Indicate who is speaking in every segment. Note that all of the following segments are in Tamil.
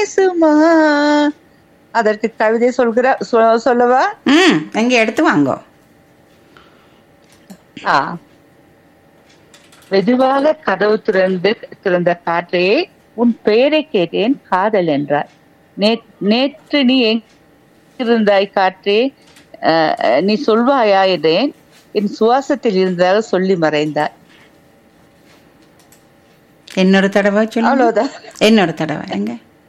Speaker 1: பேசுமா அதற்கு கவிதை சொல்கிற சொ- சொல்லவா
Speaker 2: ம் எங்க எடுத்து வாங்கோ
Speaker 1: ஆ. மெதுவாக கதவு திறந்து திறந்த காற்றே உன் பெயரை கேட்டேன் காதல் என்றார் நே- நேற்று நீ எங்கிருந்தாய் காற்றே அஹ், நீ சொல்வாயா என்றேன் என் சுவாசத்தில் இருந்ததாக சொல்லி மறைந்தார்
Speaker 2: இன்னொரு தடவை சொல்லு
Speaker 1: அவ்வளவுதான்
Speaker 2: இன்னொரு தடவை எங்க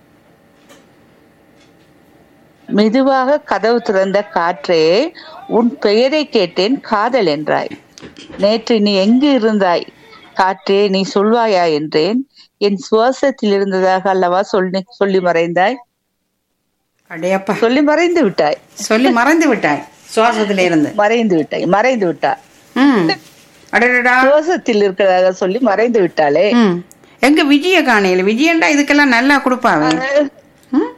Speaker 1: மெதுவாக கதவு திறந்த காற்றே உன் பெயரை கேட்டேன் காதல் என்றாய் நேற்று நீ எங்கு இருந்தாய் காற்றே நீ சொல்வாயா என்றேன் என் சுவாசத்தில் இருந்ததாக அல்லவா சொல்லி சொல்லி மறைந்தாய்
Speaker 2: அடையப்பா
Speaker 1: சொல்லி மறைந்து விட்டாய்
Speaker 2: சொல்லி மறந்து விட்டாய் சுவாசத்துல இருந்து
Speaker 1: மறைந்து விட்டாய் மறைந்து விட்டாய்
Speaker 2: ம் அடடடா
Speaker 1: சுவாசத்தில் இருக்கிறதாக சொல்லி மறைந்து விட்டாளே
Speaker 2: ம் எங்க விஜய காணையில விஜயண்டா இதுக்கெல்லாம் நல்லா கொடுப்பாவே ம்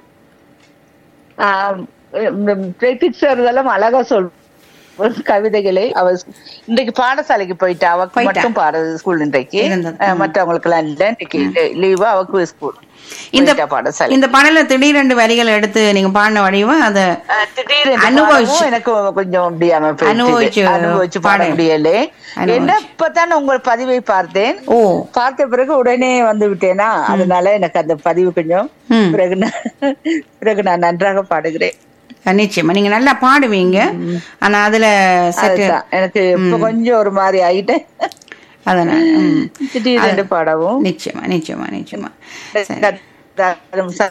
Speaker 1: ஆம், இந்த பிரதீக் சார் இதெல்லாம் அழகா சொல் கவிதைகளை அவ இன்றைக்கு பாடசாலைக்கு போயிட்டா அவக்கு
Speaker 2: போயிட்டா.
Speaker 1: மட்டும் பாட ஸ்கூல் இன்றைக்கு
Speaker 2: இருந்தது.
Speaker 1: அஹ், மற்றவங்களுக்கு எல்லாம் இல்ல இன்னைக்கு லீவா அவக்கு ஸ்கூல்
Speaker 2: இந்த
Speaker 1: போயிட்டா பாடசாலை
Speaker 2: இந்த பாடல திடீரெண்டு வரிகள் எடுத்து நீங்க பாடின வடிவம் அத
Speaker 1: அஹ், திடீர்னு இந்த
Speaker 2: அனுபவிச்சு.
Speaker 1: பாடமும் எனக்கு கொஞ்சம் முடியாம போயிடுச்சு.
Speaker 2: அனுபவிச்சு
Speaker 1: அனுபவிச்சு பாட
Speaker 2: பாட-
Speaker 1: முடியல
Speaker 2: அனுபவிச்சு.
Speaker 1: என்ன இப்பதான் உங்கள் பதிவை பார்த்தேன்
Speaker 2: ஓ
Speaker 1: பார்த்த பிறகு உடனே வந்து விட்டேனா அதனால எனக்கு அந்த பதிவு கொஞ்சம்
Speaker 2: ம்
Speaker 1: பிறகு நான் பிறகு நான் நன்றாக பாடுகிறேன்
Speaker 2: நிச்சயமா நீங்க நல்லா பாடுவீங்க ஆனா அதுல சற்று
Speaker 1: அதுதான் எனக்கு இப்ப கொஞ்சம் ஒரு மாதிரி ஆயிட்டேன்
Speaker 2: அதனால ம்.
Speaker 1: திடீர்னு பாடவும்
Speaker 2: நிச்சயமா நிச்சயமா நிச்சயமா
Speaker 1: கத்தாரும் ச-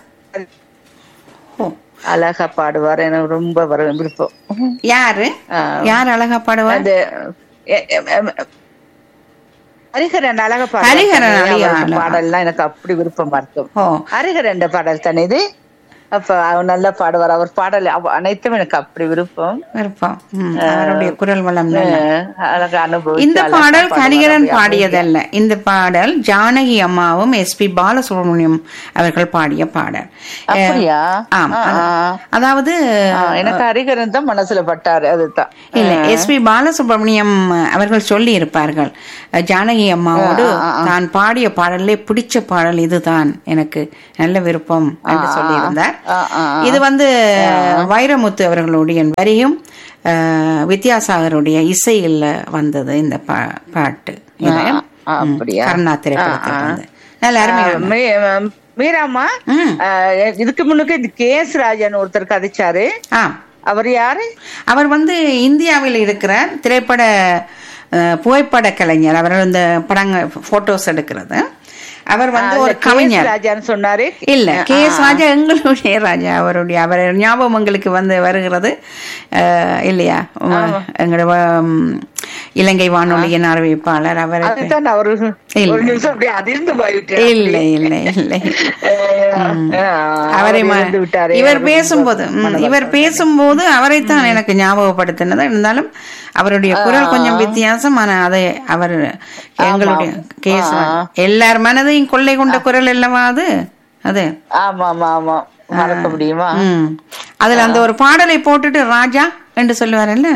Speaker 2: ஓ
Speaker 1: அழகா பாடுவார் எனக்கு ரொம்ப வர விருப்பம்
Speaker 2: யாரு
Speaker 1: ஆ.
Speaker 2: யார் அழகா பாடுவார்
Speaker 1: அந்த எ- எ- எ- ஹரிஹரன் அழகா
Speaker 2: ஹரிஹரன் அழகா
Speaker 1: பாடல் பாடல்லாம் எனக்கு அப்படி விருப்பமா இருக்கும்
Speaker 2: ஓ
Speaker 1: ஹரிஹரன் பாடல் தானே இது அப்ப அவர் நல்லா பாடுவார் அவர் பாடல் அவ- அனைத்தும் எனக்கு அப்படி விருப்பம்
Speaker 2: விருப்பம் ம், அவருடைய குரல் வளம் நல்லா.
Speaker 1: அஹ் அழகா அனுபவிச்சு
Speaker 2: இந்த
Speaker 1: அழகா
Speaker 2: பாடல்
Speaker 1: பாடுவார்.
Speaker 2: ஹரிகரன்
Speaker 1: அப்படி
Speaker 2: பாடியதல்ல இந்த பாடல் ஜானகி அம்மாவும் எஸ்பி பாலசுப்ரமணியம் அவர்கள் பாடிய பாடல்
Speaker 1: அப்படியா
Speaker 2: ஆம்
Speaker 1: ஆ,
Speaker 2: அது-
Speaker 1: ஆ.
Speaker 2: அதாவது
Speaker 1: ஆ, எனக்கு ஹரிஹரன் தான் மனசுல பட்டாரு அதுதான்
Speaker 2: இல்ல எஸ்பி பாலசுப்ரமணியம் அவர்கள் சொல்லி இருப்பார்கள் ஜானகி அம்மாவோடு தான் பாடிய பாடல்லே பிடிச்ச பாடல் இதுதான் எனக்கு நல்ல விருப்பம் என்று சொல்லியிருந்தார்
Speaker 1: ஆ, ஆ,
Speaker 2: இது வந்து வைரமுத்து அவர்களுடைய வரியும் அஹ், வித்யாசாகருடைய இசையில் வந்தது இந்த பா- பாட்டு இது.
Speaker 1: ஆ, அப்படியா
Speaker 2: கருணா திரைப்படத்தில் வந்து நல்ல அருமையா
Speaker 1: ஆ, மீ- மீராமா
Speaker 2: ம்.
Speaker 1: ஆ, இதுக்கு முன்னுக்கு இந்த கே எஸ் ராஜன் ஒருத்தர் கதைச்சாரு
Speaker 2: ஆ
Speaker 1: அவர் யாரு
Speaker 2: அவர் வந்து இந்தியாவில் இருக்கிற திரைப்பட அஹ், புகைப்பட கலைஞர் அவர் இந்த படங்க போட்டோஸ் எடுக்கிறது அவர் வந்து ஒரு
Speaker 1: கே எஸ்
Speaker 2: கவிஞர்
Speaker 1: ராஜான்னு சொன்னாரு
Speaker 2: இல்ல கே எஸ் ராஜா எங்களுடைய ராஜா அவருடைய அவர் ஞாபகம் எங்களுக்கு வந்து வருகிறது அஹ், இல்லையா எங்களோட உம், இலங்கை வானொலியின் அறிவிப்பாளர் அவர்
Speaker 1: அதுதான் அவரு
Speaker 2: இல்ல.
Speaker 1: ஒரு நிமிஷம் அப்படியே அதிர்ந்து போய்விட்டேன்
Speaker 2: இல்லை இல்லை இல்லை அவரை
Speaker 1: அவரை
Speaker 2: ம-
Speaker 1: மறந்து விட்டாரே
Speaker 2: இவர்
Speaker 1: அவர்
Speaker 2: பேசும்போது ம், இவர் பேசும்போது அவரைத்தான் எனக்கு ஞாபகப்படுத்தினது இருந்தாலும் அவருடைய குரல் கொஞ்சம் வித்தியாசம் ஆனா அதை அவர் எங்களுடைய கேஸ் எல்லார் மனதையும் கொள்ளை கொண்ட குரல் அல்லவா அது அது
Speaker 1: ஆமா ஆமா ஆமா மறக்க முடியுமா
Speaker 2: ம் அதுல அந்த ஒரு பாடலை போட்டுட்டு ராஜா என்று சொல்லுவார்ல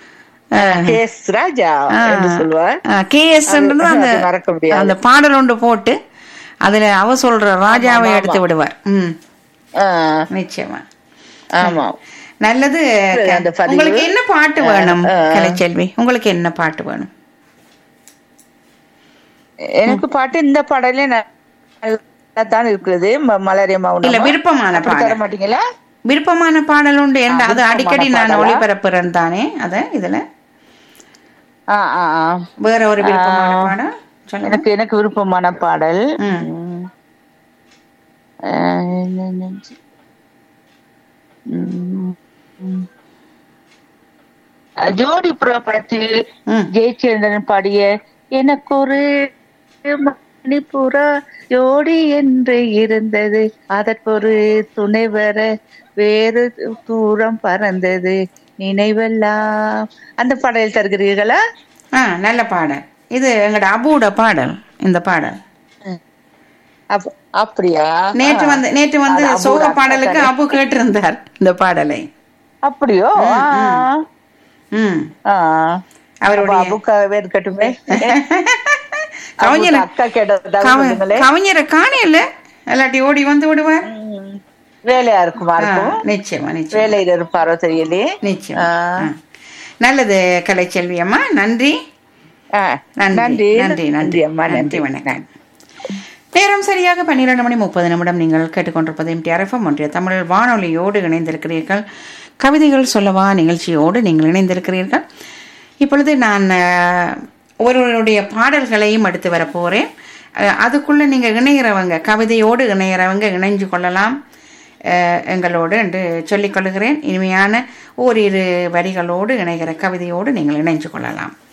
Speaker 1: கே எஸ் ராஜா என்று சொல்வார்
Speaker 2: கே எஸ் அந்த
Speaker 1: அது மறக்க முடியாது
Speaker 2: அந்த பாடல் ஒன்று போட்டு அதுல அவ சொல்ற ராஜாவை எடுத்து விடுவார் ம்
Speaker 1: ஆ,
Speaker 2: நிச்சயமா
Speaker 1: ஆமா
Speaker 2: நல்லது
Speaker 1: அந்த பதிவு.
Speaker 2: உங்களுக்கு என்ன பாட்டு வேணும் கலைச்செல்வி உங்களுக்கு என்ன பாட்டு வேணும்
Speaker 1: எனக்கு பாட்டு இந்த பாடலே தான் இருக்குது ம- மலரே மௌனம்
Speaker 2: இல்ல விருப்பமான
Speaker 1: தர
Speaker 2: பாடல்
Speaker 1: மாட்டீங்களா
Speaker 2: விருப்பமான பாடல் உண்டு ஏன்டா அது
Speaker 1: விருப்பமான
Speaker 2: அடிக்கடி நான்
Speaker 1: பாடலா?
Speaker 2: ஒளிபரப்புறேன் தானே அத இதுல
Speaker 1: ஆ ஆ ஆ
Speaker 2: வேற ஒரு விருப்பமான பாடல் சொல்லுங்க
Speaker 1: எனக்கு எனக்கு விருப்பமான பாடல்
Speaker 2: ம்.
Speaker 1: ம். அஹ், என்னன்னு ம். ம். ஜோடி புறா படத்தில்
Speaker 2: ம்.
Speaker 1: ஜெயச்சந்திரன் பாடிய எனக்கு ஒரு மணிப்புறா ஜோடி என்று இருந்தது அதற்கொரு துணை வர வேறு தூரம் பறந்தது நினைவெல்லாம் அந்த பாடல் தருகிறீர்களா
Speaker 2: ஆ நல்ல பாடல் இது எங்கட அபுவோட பாடல் இந்த பாடல்
Speaker 1: அப்- அப்படியா
Speaker 2: நேற்று வந்து நேற்று வந்து
Speaker 1: அது அபுவோட
Speaker 2: சோக
Speaker 1: அக்கா
Speaker 2: பாடலுக்கு அபு கேட்டிருந்தார் இந்த பாடலை
Speaker 1: அப்படியோ ஆ.
Speaker 2: ம்
Speaker 1: ஆ.
Speaker 2: அவருடைய
Speaker 1: அப்ப அபுக்காகவே இருக்கட்டுமே
Speaker 2: கவிஞர்
Speaker 1: அபுக்கு அக்கா கேட்டதாக
Speaker 2: கவ-
Speaker 1: சொல்லுங்களே
Speaker 2: கவிஞரை காணையில இல்லாட்டி ஓடி வந்து விடுவார்
Speaker 1: ம். வேலையா இருக்குமா
Speaker 2: ஆ,
Speaker 1: இருக்கும்
Speaker 2: நிச்சயமா நிச்சயம்
Speaker 1: வேலையில இருப்பாரோ தெரியலையே
Speaker 2: நிச்சயம்
Speaker 1: ஆ.
Speaker 2: ஆ. நல்லது கலைச்செல்வி அம்மா நன்றி
Speaker 1: ஆ,
Speaker 2: நன்றி
Speaker 1: நன்றி
Speaker 2: நன்றி
Speaker 1: நன்றி அம்மா
Speaker 2: நன்றி
Speaker 1: நன்றி
Speaker 2: வணக்கம் நேரம் சரியாக பன்னிரண்டு மணி முப்பது நிமிடம் நீங்கள் கேட்டுக்கொண்டிருப்பது எம்டிஆர்எஃப்எம் ஒன்றிய தமிழ் வானொலியோடு இணைந்திருக்கிறீர்கள் கவிதைகள் சொல்லவா நிகழ்ச்சியோடு நீங்கள் இணைந்திருக்கிறீர்கள் இப்பொழுது நான் அஹ், ஒருவருடைய பாடல்களையும் எடுத்து வரப்போகிறேன் அஹ், அதுக்குள்ள நீங்கள் இணைகிறவங்க கவிதையோடு இணைகிறவங்க இணைஞ்சு கொள்ளலாம் அஹ், எங்களோடு என்று சொல்லிக் கொள்கிறேன் இனிமையான ஓரிரு வரிகளோடு இணைகிற கவிதையோடு நீங்கள் இணைஞ்சு கொள்ளலாம்